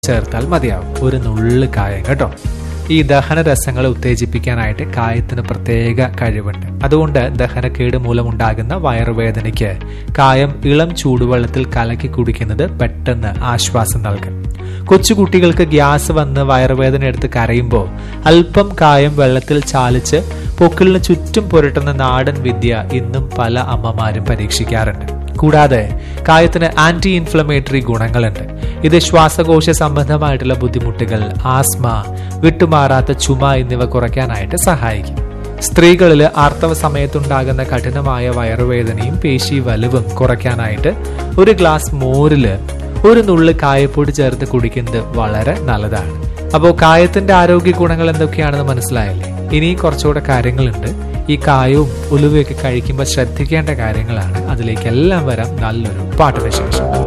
ചേർത്താൽ മതിയാവും ഒരു നുള്ളു കായം കേട്ടോ ഈ ദഹന രസങ്ങളെ ഉത്തേജിപ്പിക്കാനായിട്ട് കായത്തിന് പ്രത്യേക കഴിവുണ്ട് അതുകൊണ്ട് ദഹനക്കേട് മൂലമുണ്ടാകുന്ന വയറുവേദനയ്ക്ക് കായം ഇളം ചൂടുവെള്ളത്തിൽ കലക്കി കുടിക്കുന്നത് പെട്ടെന്ന് ആശ്വാസം നൽകും കൊച്ചുകുട്ടികൾക്ക് ഗ്യാസ് വന്ന് വയറുവേദന എടുത്ത് കരയുമ്പോൾ അല്പം കായം വെള്ളത്തിൽ ചാലിച്ച് പൊക്കിളിന് ചുറ്റും പുരട്ടുന്ന നാടൻ വിദ്യ ഇന്നും പല അമ്മമാരും പരീക്ഷിക്കാറുണ്ട് കൂടാതെ കായത്തിന് ആന്റി ഇൻഫ്ലമേറ്ററി ഗുണങ്ങളുണ്ട് ഇത് ശ്വാസകോശ സംബന്ധമായിട്ടുള്ള ബുദ്ധിമുട്ടുകൾ ആസ്മ വിട്ടുമാറാത്ത ചുമ എന്നിവ കുറയ്ക്കാനായിട്ട് സഹായിക്കും സ്ത്രീകളിൽ ആർത്തവ സമയത്തുണ്ടാകുന്ന കഠിനമായ വയറുവേദനയും പേശി വലുവും കുറയ്ക്കാനായിട്ട് ഒരു ഗ്ലാസ് മോരില് ഒരു നുള്ളു കായപ്പൊടി ചേർത്ത് കുടിക്കുന്നത് വളരെ നല്ലതാണ് അപ്പോൾ കായത്തിന്റെ ആരോഗ്യ ഗുണങ്ങൾ എന്തൊക്കെയാണെന്ന് മനസ്സിലായല്ലേ ഇനി കുറച്ചുകൂടെ കാര്യങ്ങളുണ്ട് ഈ കായവും ഉലുവയൊക്കെ കഴിക്കുമ്പോൾ ശ്രദ്ധിക്കേണ്ട കാര്യങ്ങളാണ് അതിലേക്കെല്ലാം വരാം നല്ലൊരു പാട്ടിന് ശേഷം